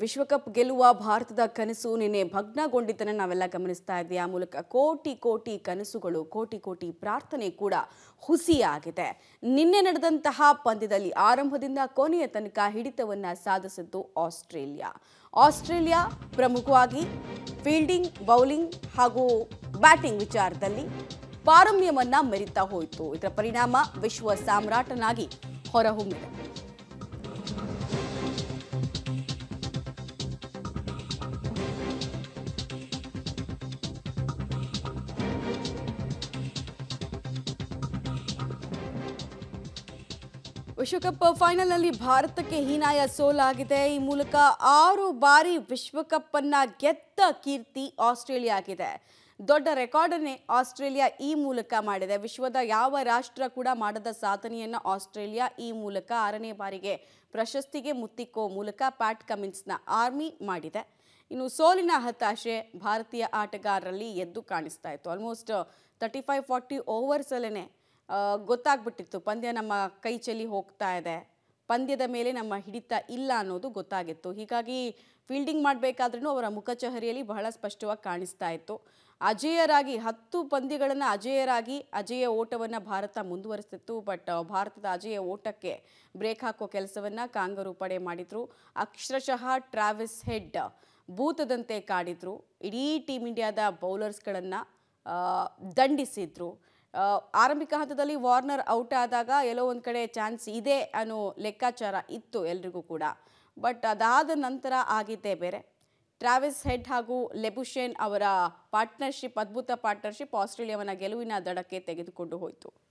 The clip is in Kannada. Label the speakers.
Speaker 1: ವಿಶ್ವಕಪ್ ಗೆಲ್ಲುವ ಭಾರತದ ಕನಸು ನಿನ್ನೆ ಭಗ್ನಗೊಂಡಿದ್ದನ್ನು ನಾವೆಲ್ಲ ಗಮನಿಸ್ತಾ ಇದ್ವಿ ಆ ಮೂಲಕ ಕೋಟಿ ಕೋಟಿ ಕನಸುಗಳು ಕೋಟಿ ಕೋಟಿ ಪ್ರಾರ್ಥನೆ ಕೂಡ ಹುಸಿಯಾಗಿದೆ ನಿನ್ನೆ ನಡೆದಂತಹ ಪಂದ್ಯದಲ್ಲಿ ಆರಂಭದಿಂದ ಕೊನೆಯ ತನಕ ಹಿಡಿತವನ್ನ ಸಾಧಿಸಿದ್ದು ಆಸ್ಟ್ರೇಲಿಯಾ ಆಸ್ಟ್ರೇಲಿಯಾ ಪ್ರಮುಖವಾಗಿ ಫೀಲ್ಡಿಂಗ್ ಬೌಲಿಂಗ್ ಹಾಗೂ ಬ್ಯಾಟಿಂಗ್ ವಿಚಾರದಲ್ಲಿ ಪಾರಮ್ಯವನ್ನ ಮೆರಿತಾ ಹೋಯಿತು ಇದರ ಪರಿಣಾಮ ವಿಶ್ವ ಸಾಮ್ರಾಟನಾಗಿ ಹೊರಹೊಮ್ಮಿದೆ ವಿಶ್ವಕಪ್ ಫೈನಲ್ನಲ್ಲಿ ಭಾರತಕ್ಕೆ ಹೀನಾಯ ಸೋಲಾಗಿದೆ ಈ ಮೂಲಕ ಆರು ಬಾರಿ ವಿಶ್ವಕಪ್ ಅನ್ನ ಗೆದ್ದ ಕೀರ್ತಿ ಆಸ್ಟ್ರೇಲಿಯಾಗಿದೆ ದೊಡ್ಡ ರೆಕಾರ್ಡನ್ನೇ ಆಸ್ಟ್ರೇಲಿಯಾ ಈ ಮೂಲಕ ಮಾಡಿದೆ ವಿಶ್ವದ ಯಾವ ರಾಷ್ಟ್ರ ಕೂಡ ಮಾಡದ ಸಾಧನೆಯನ್ನ ಆಸ್ಟ್ರೇಲಿಯಾ ಈ ಮೂಲಕ ಆರನೇ ಬಾರಿಗೆ ಪ್ರಶಸ್ತಿಗೆ ಮುತ್ತಿಕ್ಕೋ ಮೂಲಕ ಪ್ಯಾಟ್ ಕಮಿನ್ಸ್ನ ಆರ್ಮಿ ಮಾಡಿದೆ ಇನ್ನು ಸೋಲಿನ ಹತಾಶೆ ಭಾರತೀಯ ಆಟಗಾರರಲ್ಲಿ ಎದ್ದು ಕಾಣಿಸ್ತಾ ಇತ್ತು ಆಲ್ಮೋಸ್ಟ್ ತರ್ಟಿ ಫೈವ್ ಫಾರ್ಟಿ ಓವರ್ಸಲ್ಲೇ ಗೊತ್ತಾಗ್ಬಿಟ್ಟಿತ್ತು ಪಂದ್ಯ ನಮ್ಮ ಕೈ ಚೆಲ್ಲಿ ಹೋಗ್ತಾ ಇದೆ ಪಂದ್ಯದ ಮೇಲೆ ನಮ್ಮ ಹಿಡಿತ ಇಲ್ಲ ಅನ್ನೋದು ಗೊತ್ತಾಗಿತ್ತು ಹೀಗಾಗಿ ಫೀಲ್ಡಿಂಗ್ ಮಾಡಬೇಕಾದ್ರೂ ಅವರ ಮುಖಚಹರಿಯಲ್ಲಿ ಬಹಳ ಸ್ಪಷ್ಟವಾಗಿ ಕಾಣಿಸ್ತಾ ಇತ್ತು ಅಜೇಯರಾಗಿ ಹತ್ತು ಪಂದ್ಯಗಳನ್ನು ಅಜೇಯರಾಗಿ ಅಜೇಯ ಓಟವನ್ನು ಭಾರತ ಮುಂದುವರಿಸ್ತಿತ್ತು ಬಟ್ ಭಾರತದ ಅಜೇಯ ಓಟಕ್ಕೆ ಬ್ರೇಕ್ ಹಾಕೋ ಕೆಲಸವನ್ನು ಕಾಂಗರು ಪಡೆ ಮಾಡಿದ್ರು ಅಕ್ಷರಶಃ ಟ್ರಾವಿಸ್ ಹೆಡ್ ಭೂತದಂತೆ ಕಾಡಿದ್ರು ಇಡೀ ಟೀಮ್ ಇಂಡಿಯಾದ ಬೌಲರ್ಸ್ಗಳನ್ನು ದಂಡಿಸಿದ್ರು ಆ, ಆರಂಭಿಕ ಹಂತದಲ್ಲಿ ವಾರ್ನರ್ ಔಟ್ ಆದಾಗ ಎಲ್ಲೋ ಒಂದು ಕಡೆ ಚಾನ್ಸ್ ಇದೆ ಅನ್ನೋ ಲೆಕ್ಕಾಚಾರ ಇತ್ತು ಎಲ್ರಿಗೂ ಕೂಡ ಬಟ್ ಅದಾದ ನಂತರ ಆಗಿದ್ದೇ ಬೇರೆ ಟ್ರಾವಿಸ್ ಹೆಡ್ ಹಾಗೂ ಲೆಬುಶೇನ್ ಅವರ ಪಾರ್ಟ್ನರ್ಶಿಪ್ ಅದ್ಭುತ ಪಾರ್ಟ್ನರ್ಶಿಪ್ ಆಸ್ಟ್ರೇಲಿಯಾವನ್ನ ಗೆಲುವಿನ ದಡಕ್ಕೆ ತೆಗೆದುಕೊಂಡು ಹೋಯಿತು